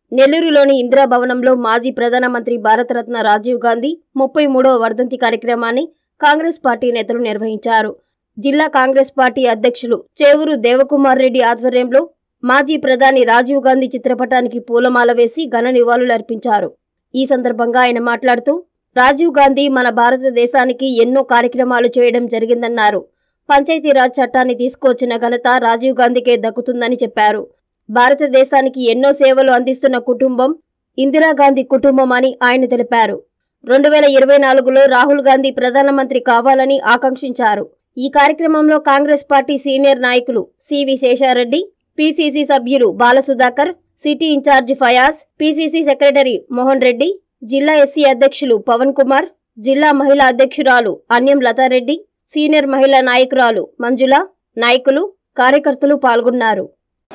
నెల్లూరులోని ఇందిరా భవనంలో మాజీ ప్రధానమంత్రి భారతరత్న రాజీవ్ గాంధీ ముప్పై మూడవ వర్ధంతి కార్యక్రమాన్ని కాంగ్రెస్ పార్టీ నేతలు నిర్వహించారు జిల్లా కాంగ్రెస్ పార్టీ అధ్యక్షులు చేవూరు దేవకుమార్ రెడ్డి ఆధ్వర్యంలో మాజీ ప్రధాని రాజీవ్ గాంధీ చిత్రపటానికి పూలమాల వేసి ఘన నివాళులర్పించారు ఈ సందర్భంగా ఆయన మాట్లాడుతూ రాజీవ్ గాంధీ మన భారతదేశానికి ఎన్నో కార్యక్రమాలు చేయడం జరిగిందన్నారు పంచాయతీరాజ్ చట్టాన్ని తీసుకొచ్చిన ఘనత రాజీవ్ గాంధీకే దక్కుతుందని చెప్పారు భారతదేశానికి ఎన్నో సేవలు అందిస్తున్న కుటుంబం ఇందిరాగాంధీ కుటుంబం అని ఆయన తెలిపారు రెండు వేల ఇరవై నాలుగులో రాహుల్ గాంధీ ప్రధానమంత్రి కావాలని ఆకాంక్షించారు ఈ కార్యక్రమంలో కాంగ్రెస్ పార్టీ సీనియర్ నాయకులు సివి శేషారెడ్డి పిసిసి సభ్యులు Balasudhakar city incharge Fayaz PCC secretary Mohan Reddy జిల్లా ఎస్సీ అధ్యక్షులు పవన్ కుమార్ జిల్లా మహిళా అధ్యక్షురాలు అన్యం లతారెడ్డి సీనియర్ మహిళా నాయకురాలు మంజుల నాయకులు కార్యకర్తలు పాల్గొన్నారు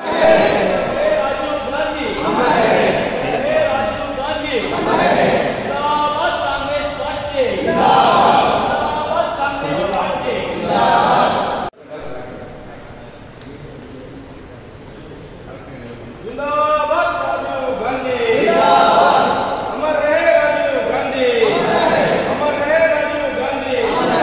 जिंदाबाद राजीव गांधी जिंदाबाद अमर रहे राजीव गांधी अमर रहे Rajiv Gandhi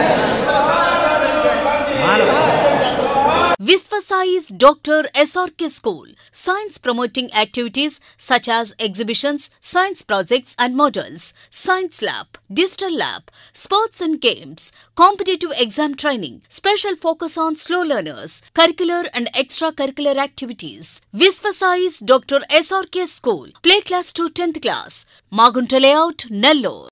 Rajiv Gandhi Viswasai is Dr. SRK School. Science promoting activities such as exhibitions, science projects and models, science lab, digital lab, sports and games, competitive exam training, special focus on slow learners, curricular and extracurricular activities. Viswasai is Dr. SRK School. Play class to 10th class. Magunta layout, Nellore.